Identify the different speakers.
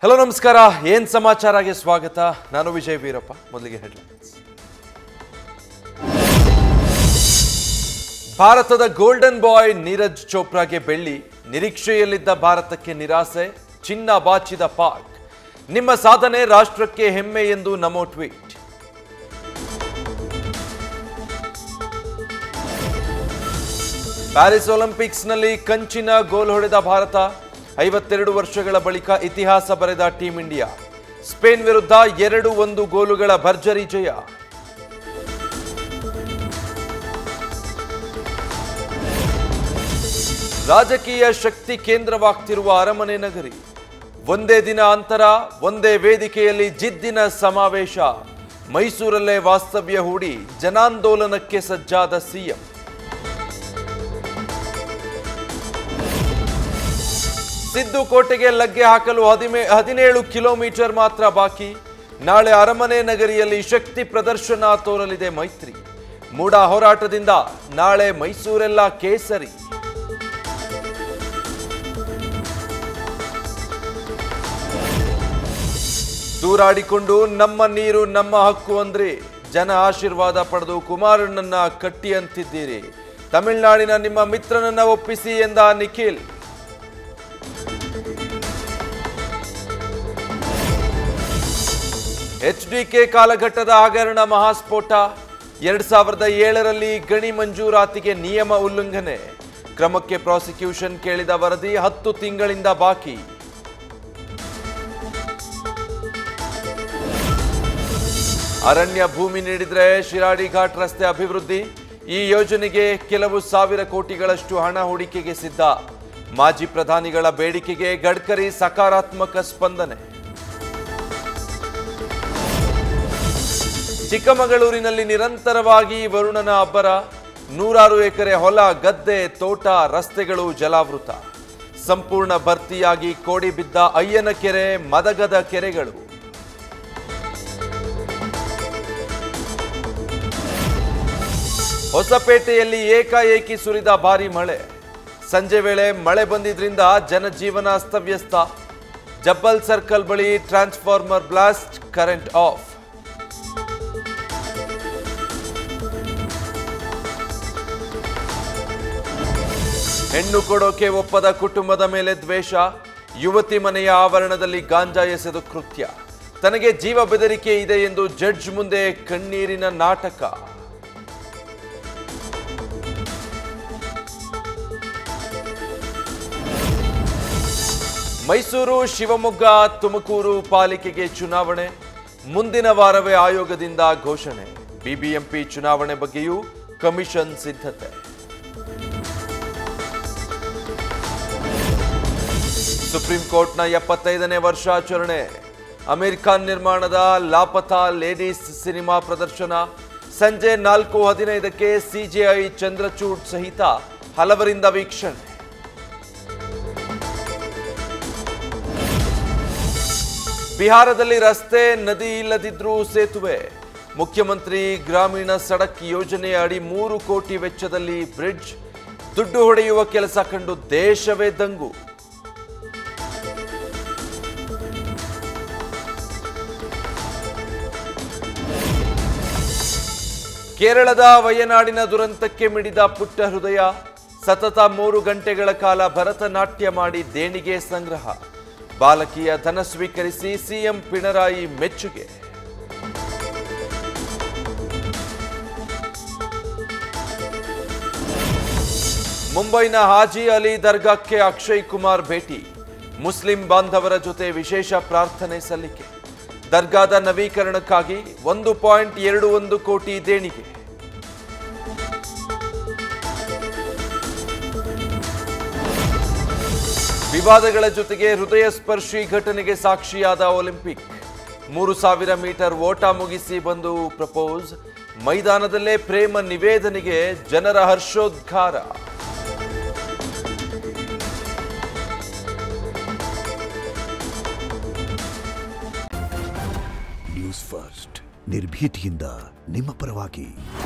Speaker 1: hello ನಮಸ್ಕಾರ ಏನ್ ಸಮಾಚಾರಗೆ ಸ್ವಾಗತ ನಾನು ವಿಜಯ್ ವೀರಪ್ಪ ಮೊದಲಿಗೆ ಹೆಡ್ಲೈನ್ಸ್ ಭಾರತದ ಗೋಲ್ಡನ್ ಬಾಯ್ ನೀರಜ್ ಚೋಪ್ರಾಗೆ ಬೆಳ್ಳಿ ನಿರೀಕ್ಷೆಯಲ್ಲಿದ್ದ ಭಾರತಕ್ಕೆ ನಿರಾಸೆ ಚಿನ್ನ ಬಾಚಿದ ಪಾಕ್ ನಿಮ್ಮ ಸಾಧನೆ ರಾಷ್ಟ್ರಕ್ಕೆ ಹೆಮ್ಮೆ ಎಂದು ನಮೋ ಟ್ವೀಟ್ ಪ್ಯಾರಿಸ್ ಒಲಿಂಪಿಕ್ಸ್ನಲ್ಲಿ ಕಂಚಿನ ಗೋಲ್ ಹೊಡೆದ ಭಾರತ ಐವತ್ತೆರಡು ವರ್ಷಗಳ ಬಳಿಕ ಇತಿಹಾಸ ಬರೆದ ಟೀಂ ಇಂಡಿಯಾ ಸ್ಪೇನ್ ವಿರುದ್ಧ ಎರಡು ಒಂದು ಗೋಲುಗಳ ಭರ್ಜರಿ ಜಯ ರಾಜಕೀಯ ಶಕ್ತಿ ಕೇಂದ್ರವಾಗ್ತಿರುವ ಅರಮನೆ ನಗರಿ ಒಂದೇ ದಿನ ಅಂತರ ಒಂದೇ ವೇದಿಕೆಯಲ್ಲಿ ಜಿದ್ದಿನ ಸಮಾವೇಶ ಮೈಸೂರಲ್ಲೇ ವಾಸ್ತವ್ಯ ಹೂಡಿ ಜನಾಂದೋಲನಕ್ಕೆ ಸಜ್ಜಾದ ಸಿಎಂ ಸಿದ್ದು ಕೋಟೆಗೆ ಲಗ್ಗೆ ಹಾಕಲು ಹದಿಮೇ ಹದಿನೇಳು ಕಿಲೋಮೀಟರ್ ಮಾತ್ರ ಬಾಕಿ ನಾಳೆ ಅರಮನೆ ನಗರಿಯಲ್ಲಿ ಶಕ್ತಿ ಪ್ರದರ್ಶನ ತೋರಲಿದೆ ಮೈತ್ರಿ ಮೂಡ ಹೋರಾಟದಿಂದ ನಾಳೆ ಮೈಸೂರೆಲ್ಲ ಕೇಸರಿ ದೂರಾಡಿಕೊಂಡು ನಮ್ಮ ನೀರು ನಮ್ಮ ಹಕ್ಕು ಅಂದ್ರೆ ಜನ ಆಶೀರ್ವಾದ ಪಡೆದು ಕುಮಾರಣ್ಣನ ಕಟ್ಟಿ ಅಂತಿದ್ದೀರಿ ತಮಿಳುನಾಡಿನ ನಿಮ್ಮ ಮಿತ್ರನನ್ನ ಒಪ್ಪಿಸಿ ಎಂದ ನಿಖಿಲ್ ಎಚ್ಡಿಕೆ ಕಾಲಘಟ್ಟದ ಹಗರಣ ಮಹಾಸ್ಫೋಟ ಎರಡ್ ಸಾವಿರದ ಏಳರಲ್ಲಿ ಗಣಿ ಮಂಜೂರಾತಿಗೆ ನಿಯಮ ಉಲ್ಲಂಘನೆ ಕ್ರಮಕ್ಕೆ ಪ್ರಾಸಿಕ್ಯೂಷನ್ ಕೇಳಿದ ವರದಿ ಹತ್ತು ತಿಂಗಳಿಂದ ಬಾಕಿ ಅರಣ್ಯ ಭೂಮಿ ನೀಡಿದ್ರೆ ಶಿರಾಡಿ ಘಾಟ್ ರಸ್ತೆ ಅಭಿವೃದ್ಧಿ ಈ ಯೋಜನೆಗೆ ಕೆಲವು ಸಾವಿರ ಕೋಟಿಗಳಷ್ಟು ಹಣ ಹೂಡಿಕೆಗೆ ಸಿದ್ಧ ಮಾಜಿ ಪ್ರಧಾನಿಗಳ ಬೇಡಿಕೆಗೆ ಗಡ್ಕರಿ ಸಕಾರಾತ್ಮಕ ಸ್ಪಂದನೆ ಚಿಕ್ಕಮಗಳೂರಿನಲ್ಲಿ ನಿರಂತರವಾಗಿ ವರುಣನ ಅಬ್ಬರ ನೂರಾರು ಎಕರೆ ಹೊಲ ಗದ್ದೆ ತೋಟ ರಸ್ತೆಗಳು ಜಲಾವೃತ ಸಂಪೂರ್ಣ ಭರ್ತಿಯಾಗಿ ಕೋಡಿ ಬಿದ್ದ ಅಯ್ಯನ ಕೆರೆ ಮದಗದ ಕೆರೆಗಳು ಹೊಸಪೇಟೆಯಲ್ಲಿ ಏಕಾಏಕಿ ಸುರಿದ ಭಾರಿ ಮಳೆ ಸಂಜೆ ವೇಳೆ ಮಳೆ ಬಂದಿದ್ರಿಂದ ಜನಜೀವನ ಅಸ್ತವ್ಯಸ್ತ ಜಬ್ಬಲ್ ಸರ್ಕಲ್ ಬಳಿ ಟ್ರಾನ್ಸ್ಫಾರ್ಮರ್ ಬ್ಲಾಸ್ಟ್ ಕರೆಂಟ್ ಆಫ್ ಹೆಣ್ಣು ಕೊಡೋಕೆ ಒಪ್ಪದ ಕುಟುಂಬದ ಮೇಲೆ ದ್ವೇಷ ಯುವತಿ ಮನೆಯ ಆವರಣದಲ್ಲಿ ಗಾಂಜಾ ಎಸೆದು ಕೃತ್ಯ ತನಗೆ ಜೀವ ಬೆದರಿಕೆ ಇದೆ ಎಂದು ಜಡ್ಜ್ ಮುಂದೆ ಕಣ್ಣೀರಿನ ನಾಟಕ ಮೈಸೂರು ಶಿವಮೊಗ್ಗ ತುಮಕೂರು ಪಾಲಿಕೆಗೆ ಚುನಾವಣೆ ಮುಂದಿನ ವಾರವೇ ಆಯೋಗದಿಂದ ಘೋಷಣೆ ಬಿಬಿಎಂಪಿ ಚುನಾವಣೆ ಬಗ್ಗೆಯೂ ಕಮಿಷನ್ ಸಿದ್ಧತೆ ಸುಪ್ರೀಂ ಕೋರ್ಟ್ನ ಎಪ್ಪತ್ತೈದನೇ ವರ್ಷಾಚರಣೆ ಅಮೀರ್ ಖಾನ್ ನಿರ್ಮಾಣದ ಲಾಪತಾ ಲೇಡೀಸ್ ಸಿನಿಮಾ ಪ್ರದರ್ಶನ ಸಂಜೆ ನಾಲ್ಕು ಹದಿನೈದಕ್ಕೆ ಸಿಜೆಐ ಚಂದ್ರಚೂಡ್ ಸಹಿತ ಹಲವರಿಂದ ವೀಕ್ಷಣೆ ಬಿಹಾರದಲ್ಲಿ ರಸ್ತೆ ನದಿ ಇಲ್ಲದಿದ್ರೂ ಸೇತುವೆ ಮುಖ್ಯಮಂತ್ರಿ ಗ್ರಾಮೀಣ ಸಡಕ್ ಯೋಜನೆಯ ಅಡಿ ಮೂರು ಕೋಟಿ ವೆಚ್ಚದಲ್ಲಿ ಬ್ರಿಡ್ಜ್ ದುಡ್ಡು ಹೊಡೆಯುವ ಕೆಲಸ ಕಂಡು ದೇಶವೇ ದಂಗು ಕೇರಳದ ವಯನಾಡಿನ ದುರಂತಕ್ಕೆ ಮಿಡಿದ ಪುಟ್ಟ ಹೃದಯ ಸತತ ಮೂರು ಗಂಟೆಗಳ ಕಾಲ ಭರತನಾಟ್ಯ ಮಾಡಿ ದೇಣಿಗೆ ಸಂಗ್ರಹ ಬಾಲಕಿಯ ಧನ ಸ್ವೀಕರಿಸಿ ಸಿಎಂ ಪಿಣರಾಯಿ ಮೆಚ್ಚುಗೆ ಮುಂಬೈನ ಹಾಜಿ ಅಲಿ ದರ್ಗಾಕ್ಕೆ ಅಕ್ಷಯ್ ಕುಮಾರ್ ಭೇಟಿ ಮುಸ್ಲಿಂ ಬಾಂಧವರ ಜೊತೆ ವಿಶೇಷ ಪ್ರಾರ್ಥನೆ ಸಲ್ಲಿಕೆ ದರ್ಗಾದ ನವೀಕರಣಕ್ಕಾಗಿ ಒಂದು ಪಾಯಿಂಟ್ ಎರಡು ಒಂದು ಕೋಟಿ ದೇಣಿಗೆ ವಿವಾದಗಳ ಜೊತೆಗೆ ಹೃದಯ ಸ್ಪರ್ಶಿ ಘಟನೆಗೆ ಸಾಕ್ಷಿಯಾದ ಒಲಿಂಪಿಕ್ ಮೂರು ಸಾವಿರ ಮೀಟರ್ ಓಟ ಮುಗಿಸಿ ಬಂದು ಪ್ರಪೋಸ್ ಮೈದಾನದಲ್ಲೇ ಪ್ರೇಮ ನಿವೇದನೆಗೆ ಜನರ ಹರ್ಷೋದ್ಗಾರ
Speaker 2: ನ್ಯೂಸ್ ಫಸ್ಟ್ ನಿರ್ಭೀತಿಯಿಂದ ನಿಮ್ಮ ಪರವಾಗಿ